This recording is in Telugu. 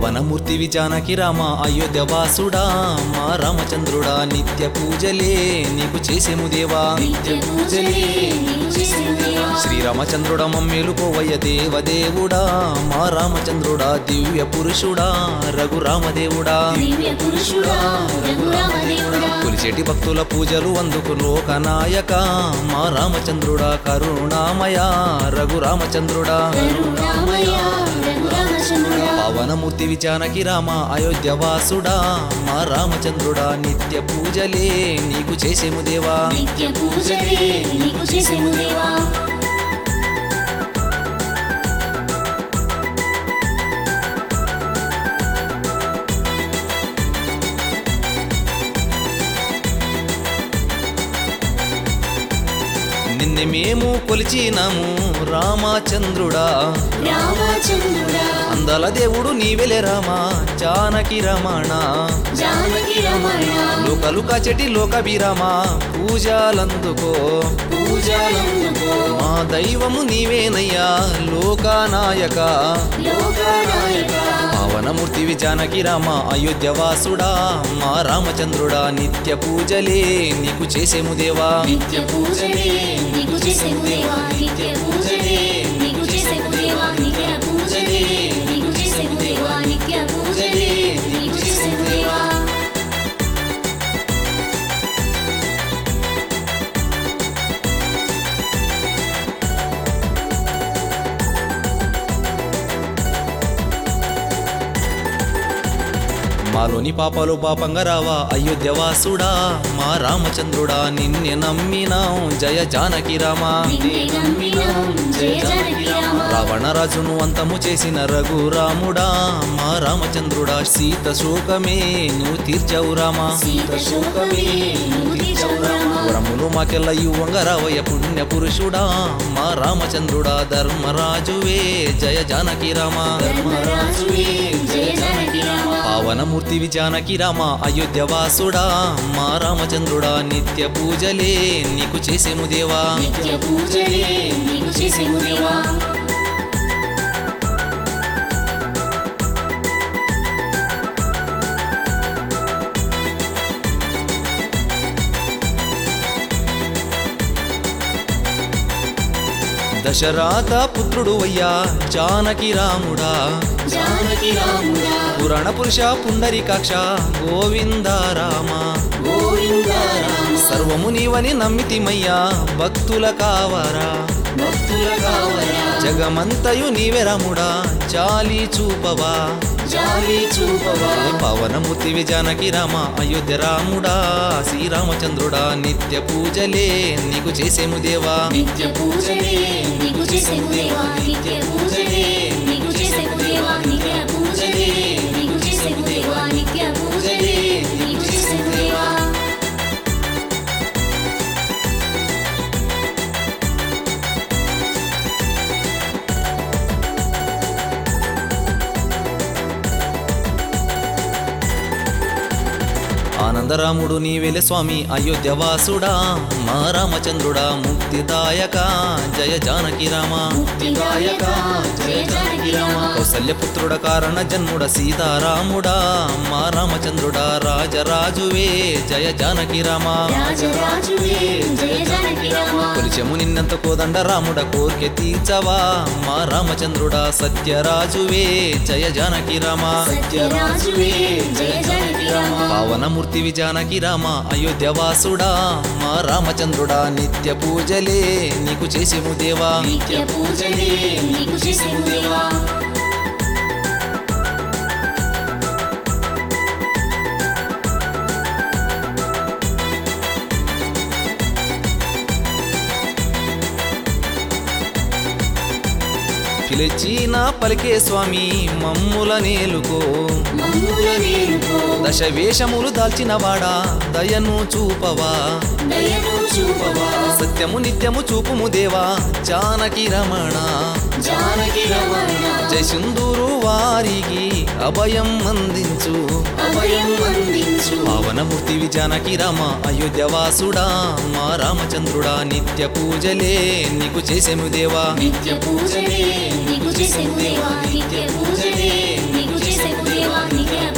పవనమూర్తి విజానకి రామ అయోధ్య వాసుడా మా రామచంద్రుడా నిత్య పూజలే నీకు చేసేము దేవా నిత్య పూజలే నీకు చేసేము దేవా శ్రీరామచంద్రుడ మమ్మేలుకోవయ్య దేవదేవుడా మా రామచంద్రుడా దివ్య పురుషుడా రఘురామదేవుడా దివ్య పురుషుడా రఘురామదేవుడా కొలిచేటి భక్తుల పూజలు అందుకు లోకనాయక మా రామచంద్రుడా కరుణామయ రఘురామచంద్రుడా కరుణామయ రఘురామచంద్రుడా పవనమూర్తి విచానకి రామ అయోధ్య వాసుడా మా రామచంద్రుడా నిత్య పూజలే నీకు చేసేము దేవా నిత్య పూజలే నీకు చేసేము దేవా నిన్నే మేము కొలిచినాము రామచంద్రుడా రామచంద్రుడా అందల దేవుడు నీవెలే రామ జానకి రమణ జానకి రమణ లోకలు కచెటి లోకభిరామ పూజలందుకో పూజలందుకో మా దైవము నీవేనయ్యా లోకానాయక లోకనాయక పవనమూర్తి విజానకి రామ అయోధ్య వాసుడా మా రామచంద్రుడా నిత్య పూజలే నీకు చేసేము దేవా నిత్య పూజలే నీకు చేసేము దేవా నిత్య పూజలే నీకు చేసేము దేవా నిత్య పూజలే నీకు చేసేము దేవా నిత్య పూజలే నీకు చేసేము దేవా మాలోని పాపాలు పాపంగా రావా అయోధ్య వాసుడా మా రామచంద్రుడా నిన్నే నమ్మినాం జయ జానకి రామా నిన్నే నమ్మినాం జయ జానకి రామ రావణరాజును అంతము చేసిన రఘురాముడా మా రామచంద్రుడా సీత శోకమే నువ్వు తీర్చవు రామా సీత శోకమే నువ్వు తీర్చవు రామ వరములు మాకెల్ల యువంగా రావయ్య పుణ్య పురుషుడా మా రామచంద్రుడా ధర్మరాజువే జయ జానకి రామా ధర్మరాజువే జయ జానకి రామ పావనమూర్తి విజానకి రామ అయోధ్య వాసుడా మా రామచంద్రుడా నిత్య పూజలే నీకు చేసేము దేవా నిత్య పూజలే నీకు చేసేము దేవా దశరాథ పుత్రుడు అయ్యా జానకి రాముడా జానకి రాముడా పురాణ పురుష పుండరీకాక్ష గోవింద రామ గోవింద రామ సర్వము నీవని నమ్మితిమయ్యా భక్తుల కావరా భక్తుల కావరా జగమంతయు నీవే రాముడా చాలి చూపవా జాలి చూపవా పవనమూర్తి విజానకి రామ అయోధ్య రాముడా శ్రీరామచంద్రుడా నిత్య పూజలే నీకు చేసేము దేవా నిత్య పూజలే నీకు చేసేము దేవా నిత్య పూజలే నీకు చేసేము దేవా నిత్య పూజలే నీకు చేసేము దేవా నిత్య పూజలే నీకు చేసేము దేవా ఆనందరాముడు నీవెలె స్వామి అయోధ్య వాసుడా మా రామచంద్రుడా ముక్తిదాయక జయ జానకి రామ ముక్తిదాయక జయ జానకి రామ కౌసల్యపుత్రుడ కారణ జన్ముడ సీతారాముడా మా రామచంద్రుడా రాజరాజువే జయ జానకి రామ రాజరాజువే జయ జానకి రామ కొలిచెము నిన్నంత కోదండ రాముడ కోర్కె తీర్చవా మా రామచంద్రుడా సత్యరాజువే జయ జానకి రామ సత్యరాజువే జయ జానకి రామ పావనమూర్తి విజానకి రామ అయోధ్య వాసుడా మా రామచంద్రుడా నిత్య పూజలే నీకు చేసేము దేవా నిత్య పూజలే నీకు చేసేము దేవా పిలిచిన పలికే స్వామి మమ్ముల నేలుకో మమ్ముల నేలుకో దశ వేషములు దాల్చిన వాడా దయను చూపవా దయను చూపవా సత్యము నిత్యము చూపుము దేవా జానకి రమణ జానకి రమణ జయ సింధూరు వారికి అభయం అందించు అభయం అందించు పావనమూర్తి విజానకి రామ అయోధ్య వాసుడా మా రామచంద్రుడా నిత్య పూజలే నీకు చేసేము దేవా నిత్య పూజలే నీకు చేసేము దేవా నిత్య పూజలే నీకు చేసేము దేవా నిత్య